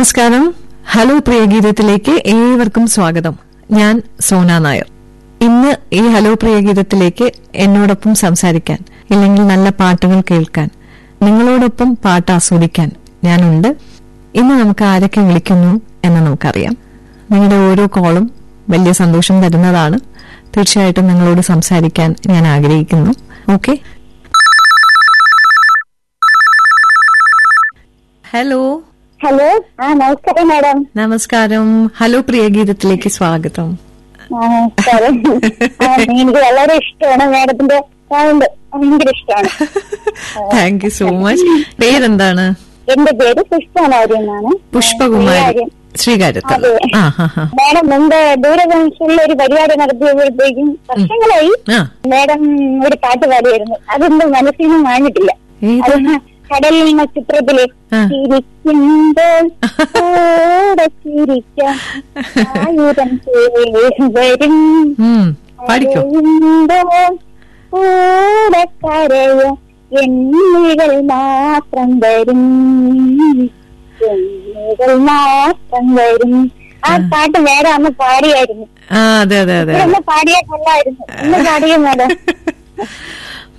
നമസ്കാരം ഹലോ പ്രിയഗീതത്തിലേക്ക് ഏവർക്കും സ്വാഗതം ഞാൻ സോന നായർ ഇന്ന് ഈ ഹലോ പ്രിയഗീതത്തിലേക്ക് എന്നോടൊപ്പം സംസാരിക്കാൻ ഇല്ലെങ്കിൽ നല്ല പാട്ടുകൾ കേൾക്കാൻ നിങ്ങളോടൊപ്പം പാട്ട് ആസ്വദിക്കാൻ ഞാനുണ്ട് ഇന്ന് നമുക്ക് ആരൊക്കെ വിളിക്കുന്നു എന്ന് നമുക്കറിയാം നിങ്ങളുടെ ഓരോ കോളും വലിയ സന്തോഷം തരുന്നതാണ് തീർച്ചയായിട്ടും നിങ്ങളോട് സംസാരിക്കാൻ ഞാൻ ആഗ്രഹിക്കുന്നു ഓക്കെ ഹലോ ഹലോ ആ നമസ്കാരം മാഡം നമസ്കാരം ഹലോ പ്രിയഗീതത്തിലേക്ക് സ്വാഗതം ആ, നമസ്കാരം ആ, എനിക്ക് വളരെ ഇഷ്ടമാണ് മാഡത്തിന്റെ സൗണ്ട് ഭയങ്കര ഇഷ്ടമാണ് താങ്ക് യു സോ മച്ച് പേരെന്താണ് എന്റെ പേര് പുഷ്പനാരി എന്നാണ് പുഷ്പകുമാരി ശ്രീകാര്യത്തല്ല അതെ. ആ ഹാ ഹാ മാഡം മുമ്പ് ദൂരദർശനിൽ ഒരു പരിപാടി നടത്തിയപ്പോഴത്തേക്കും വർഷങ്ങളായി ആ മാഡം ഒരു പാട്ട് പാടിയായിരുന്നു അതൊന്നും മനസ്സിൽ നിന്ന് മാഞ്ഞിട്ടില്ല അത് ഏതാണ് കടൽ എന്ന ചിത്രത്തില് ആ. ചിരിക്കുമ്പോൾ കൂടെ ചിരിക്കാം ആയിരം പേര് വരും ഉം പാടിക്കോ കരയുമ്പോൾ കൂടെ കരയ എന്നികൾ മാത്രം വരും എന്നികൾ മാത്രം വരും ആ പാട്ട് വേറെ അന്ന് പാടിയായിരുന്നു ആ അതെ അതെ അതെ ഒന്ന് പാടിയാ കൊള്ളായിരുന്നു ഒന്ന് പാടിയ മേഡം